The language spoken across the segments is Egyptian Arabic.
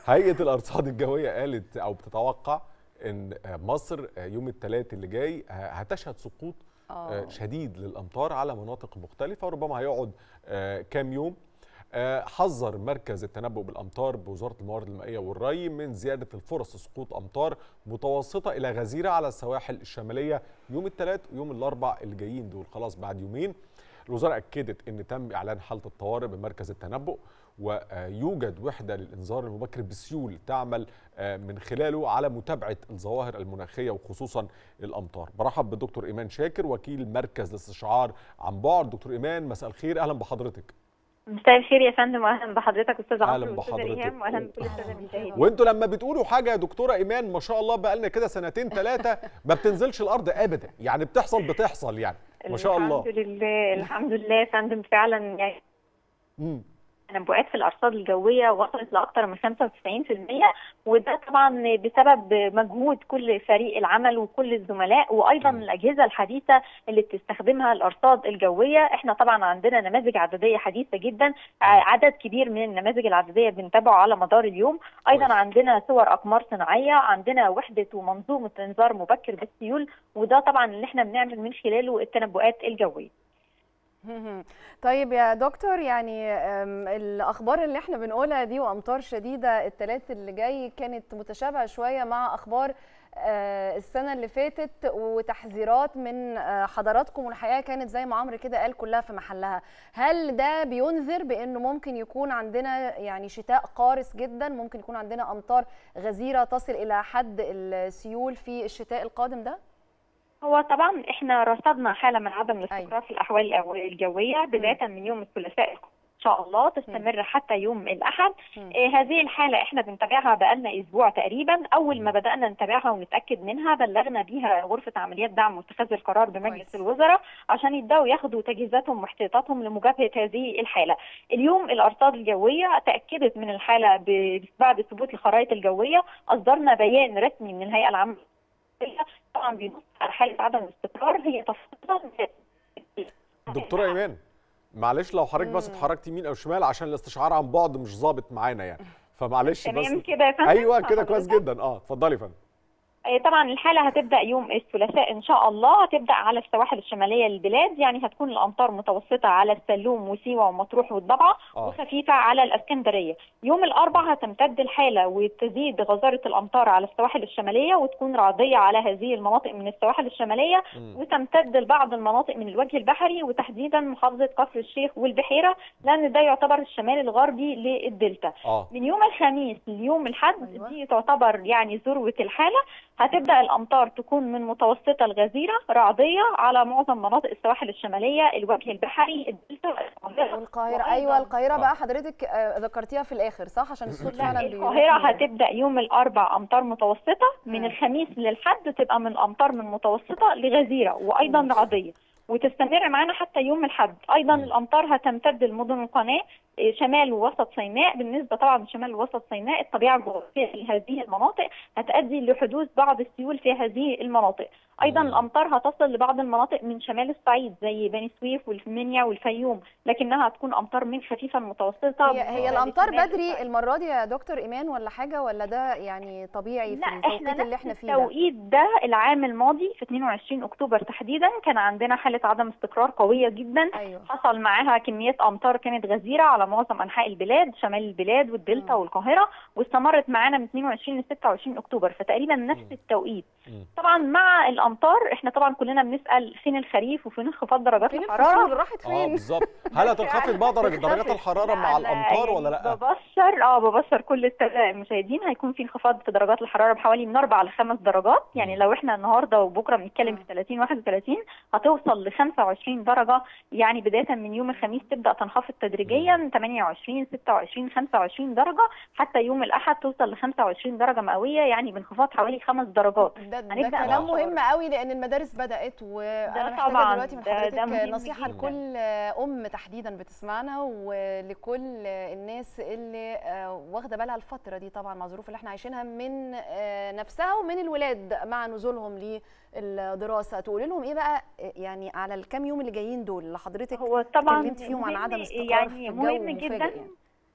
هيئه الارصاد الجويه قالت او بتتوقع ان مصر يوم الثلاث اللي جاي هتشهد سقوط آه. شديد للامطار على مناطق مختلفه وربما هيقعد كام يوم حذر مركز التنبؤ بالامطار بوزاره الموارد المائيه والري من زياده الفرص لسقوط امطار متوسطه الى غزيره على السواحل الشماليه يوم الثلاث ويوم الاربع الجايين دول خلاص بعد يومين الوزاره اكدت ان تم اعلان حاله الطوارئ بمركز التنبؤ ويوجد وحده للانذار المبكر بسيول تعمل من خلاله على متابعه الظواهر المناخيه وخصوصا الامطار برحب بالدكتور ايمان شاكر وكيل مركز الاستشعار عن بعد دكتور ايمان مساء الخير اهلا بحضرتك مساء الخير يا فندم واهلا بحضرتك استاذ أهلا عمرو واستاذ بحضرتك. ريهام واهلا بكل الساده المشاهدين وانتوا لما بتقولوا حاجه يا دكتوره ايمان ما شاء الله بقالنا كده سنتين ثلاثه ما بتنزلش الارض ابدا يعني بتحصل بتحصل يعني ما شاء الله الحمد لله الحمد لله يا فندم فعلا يعني مم. تنبؤات في الارصاد الجويه وصلت لاكثر من 95% وده طبعا بسبب مجهود كل فريق العمل وكل الزملاء وايضا مم. الاجهزه الحديثه اللي بتستخدمها الارصاد الجويه احنا طبعا عندنا نماذج عدديه حديثه جدا ع- عدد كبير من النماذج العدديه بنتابعه على مدار اليوم ايضا كويس. عندنا صور اقمار صناعيه عندنا وحده ومنظومه انذار مبكر بالسيول وده طبعا اللي احنا بنعمل من خلاله التنبؤات الجويه طيب يا دكتور يعني أم، الاخبار اللي احنا بنقولها دي وامطار شديده الثلاث اللي جاي كانت متشابهه شويه مع اخبار آه، السنه اللي فاتت وتحذيرات من آه، حضراتكم والحقيقه كانت زي ما عمرو كده قال كلها في محلها هل ده بينذر بانه ممكن يكون عندنا يعني شتاء قارس جدا ممكن يكون عندنا امطار غزيره تصل الى حد السيول في الشتاء القادم ده هو طبعا احنا رصدنا حاله من عدم الاستقرار أيوة. في الاحوال الأو- الجويه بدايه من يوم الثلاثاء ان شاء الله تستمر حتى يوم الاحد مم. آه هذه الحاله احنا بنتابعها بقالنا اسبوع تقريبا اول ما بدانا نتابعها ونتاكد منها بلغنا بيها غرفه عمليات دعم واتخاذ القرار بمجلس كويس. الوزراء عشان يبداوا ياخدوا تجهيزاتهم واحتياطاتهم لمجابهه هذه الحاله اليوم الارصاد الجويه تاكدت من الحاله ب- بعد ثبوت الخرائط الجويه اصدرنا بيان رسمي من الهيئه العامه للجوية. طبعا بينص على حاله عدم الاستقرار هي تفصيلا دكتوره ايمان معلش لو حضرتك بس اتحركتي يمين او شمال عشان الاستشعار عن بعد مش ظابط معانا يعني فمعلش بس تمام كده يا فندم ايوه كده كويس حضرتك؟ جدا اه اتفضلي يا فندم آه، طبعا الحالة هتبدأ يوم الثلاثاء إن شاء الله هتبدأ على السواحل الشمالية للبلاد يعني هتكون الأمطار متوسطة على السلوم وسيوة ومطروح والضبعة آه. وخفيفة على الإسكندرية يوم الأربع هتمتد الحالة وتزيد غزارة الأمطار على السواحل الشمالية وتكون رعدية على هذه المناطق من السواحل الشمالية مم. وتمتد لبعض المناطق من الوجه البحري وتحديدا محافظة كفر الشيخ والبحيرة لأن ده يعتبر الشمال الغربي للدلتا اه من يوم الخميس ليوم الحد أيوة. دي تعتبر يعني ذروة الحالة هتبدأ الأمطار تكون من متوسطة الغزيرة رعدية على معظم مناطق السواحل الشمالية الوجه البحري الدلتا القاهرة والقاهره وأيضاً- ايوه القاهره آه. بقى حضرتك آه، ذكرتيها في الاخر صح عشان الصوت لا فعلا بيروح القاهرة ويرجع. هتبدأ يوم الأربع أمطار متوسطة من مم. الخميس للحد تبقى من أمطار من متوسطة لغزيرة وأيضا ماشي. رعدية وتستمر معانا حتى يوم الحد أيضا مم. الأمطار هتمتد لمدن القناة إيه، شمال ووسط سيناء بالنسبة طبعا لشمال ووسط سيناء الطبيعة الجغرافية في هذه المناطق هتؤدي لحدوث بعض السيول في هذه المناطق أيضا مم. الأمطار هتصل لبعض المناطق من شمال الصعيد زي بني سويف والمنيا والفيوم لكنها هتكون أمطار من خفيفة المتوسطة هي هي بالنسبة الامطار لشمال بدري الصعيد. المره دي يا دكتور ايمان ولا حاجه ولا ده يعني طبيعي في لا التوقيت احنا اللي احنا نفس فيه ده التوقيت ده العام الماضي في 22 اكتوبر تحديدا كان عندنا حاله عدم استقرار قويه جدا ايوه حصل معاها كميات امطار كانت غزيره على معظم انحاء البلاد شمال البلاد والدلتا مم. والقاهره واستمرت معانا من 22 ل 26 اكتوبر فتقريبا نفس مم. التوقيت مم. طبعا مع الامطار احنا طبعا كلنا بنسال فين الخريف وفين انخفاض درجات فين الحراره الفصول راحت اه فين بالظبط هل هتنخفض بقى درجة- درجات اختفت. الحراره مع لا، الامطار يعني ولا لا ببشر اه ببشر كل الت- المشاهدين هيكون في انخفاض في درجات الحراره بحوالي من 4 ل 5 درجات يعني مم. لو احنا النهارده وبكره بنتكلم في 30 31 هتوصل ل 25 درجه يعني بدايه من يوم الخميس تبدا تنخفض تدريجيا 28 26 25 درجه حتى يوم الاحد توصل ل 25 درجه مئويه يعني بانخفاض حوالي 5 درجات ده, ده هنبدأ كلام بقى مهم قوي لان المدارس بدات وانا محتاجه طبعاً، دلوقتي من ده- ده حضرتك مهم نصيحه جداً. لكل ام تحديدا بتسمعنا ولكل الناس اللي آه، واخده بالها الفتره دي طبعا مع الظروف اللي احنا عايشينها من آه، نفسها ومن الولاد مع نزولهم للدراسه تقولي لهم ايه بقى آه، يعني على الكام يوم اللي جايين دول اللي حضرتك هو طبعا اتكلمت فيهم عن مهم- عدم استقرار يعني في الجو مهم مفاجئ جدا يعني.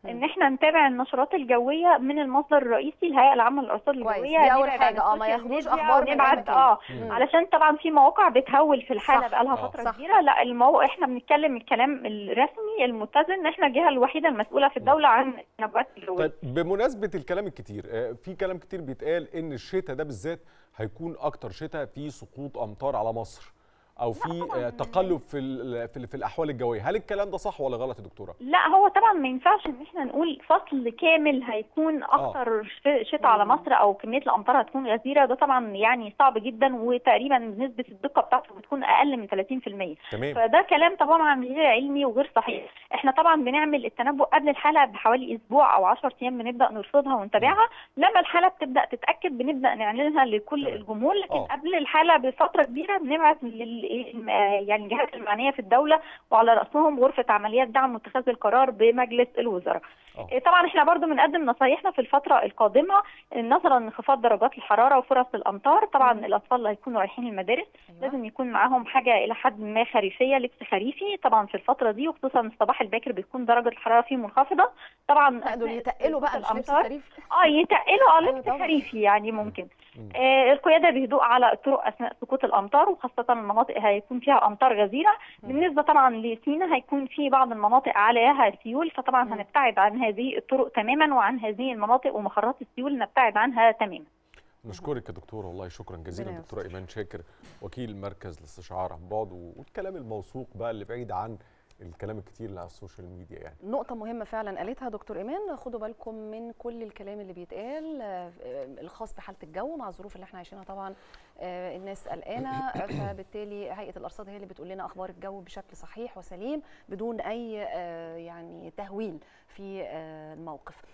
ان احنا نتابع النشرات الجويه من المصدر الرئيسي الهيئه العامه للارصاد كويس، الجويه دي أول نبعد حاجة. عن آه، ما السوشيال ياخدوش ميديا أخبار من أي ونبعد مكان. اه مم. علشان طبعا في مواقع بتهول في الحاله صح. بقالها آه. فتره صح. كبيره لا الموقع احنا بنتكلم الكلام الرسمي المتزن ان احنا الجهه الوحيده المسؤوله في الدوله عن النبات الجويه طيب بمناسبه الكلام الكتير آه، في كلام كتير بيتقال ان الشتاء ده بالذات هيكون اكتر شتاء فيه سقوط امطار على مصر او في آه، تقلب في ال- في ال- في الاحوال الجويه هل الكلام ده صح ولا غلط يا دكتوره لا هو طبعا ما ينفعش ان احنا نقول فصل كامل هيكون اكتر ش- شتاء على مصر او كميه الامطار هتكون غزيره ده طبعا يعني صعب جدا وتقريبا نسبه الدقه بتاعته بتكون اقل من 30% تمام فده كلام طبعا غير علمي وغير صحيح احنا طبعا بنعمل التنبؤ قبل الحاله بحوالي اسبوع او 10 ايام بنبدا نرصدها ونتابعها لما الحاله بتبدا تتاكد بنبدا نعلنها لكل تمام. الجمهور لكن آه. قبل الحاله بفتره كبيره بنبعت لل يعني الجهات المعنيه في الدوله وعلى راسهم غرفه عمليات دعم واتخاذ القرار بمجلس الوزراء آه. إيه طبعا احنا برضو بنقدم نصايحنا في الفتره القادمه نظرا لانخفاض درجات الحراره وفرص الامطار طبعا مم. الاطفال اللي هيكونوا رايحين المدارس أيوة. لازم يكون معاهم حاجه الى حد ما خريفيه لبس خريفي طبعا في الفتره دي وخصوصا الصباح الباكر بتكون درجه الحراره فيه منخفضه طبعا لا دول أثناء يتقلوا بقى سقوط مش لبس الأمطار. خريف اه يتقلوا اه أيوة لبس طبعاً. خريفي يعني ممكن مم. آه القياده بهدوء على الطرق اثناء سقوط الامطار وخاصه المناطق هيكون فيها امطار غزيره مم. بالنسبه طبعا لسينا هيكون في بعض المناطق عليها سيول فطبعا مم. هنبتعد عن هذه الطرق تماما وعن هذه المناطق ومخرات السيول نبتعد عنها تماما نشكرك يا دكتوره والله شكرا جزيلا ربنا دكتوره ايمان شاكر وكيل مركز الاستشعار عن بعد والكلام الموثوق بقى اللي بعيد عن الكلام الكتير اللي على السوشيال ميديا يعني نقطة مهمة فعلا قالتها دكتور إيمان خدوا بالكم من كل الكلام اللي بيتقال آه، آه، الخاص بحالة الجو مع الظروف اللي احنا عايشينها طبعا آه، الناس قلقانة فبالتالي هيئة الأرصاد هي اللي بتقول لنا أخبار الجو بشكل صحيح وسليم بدون أي آه، يعني تهويل في آه، الموقف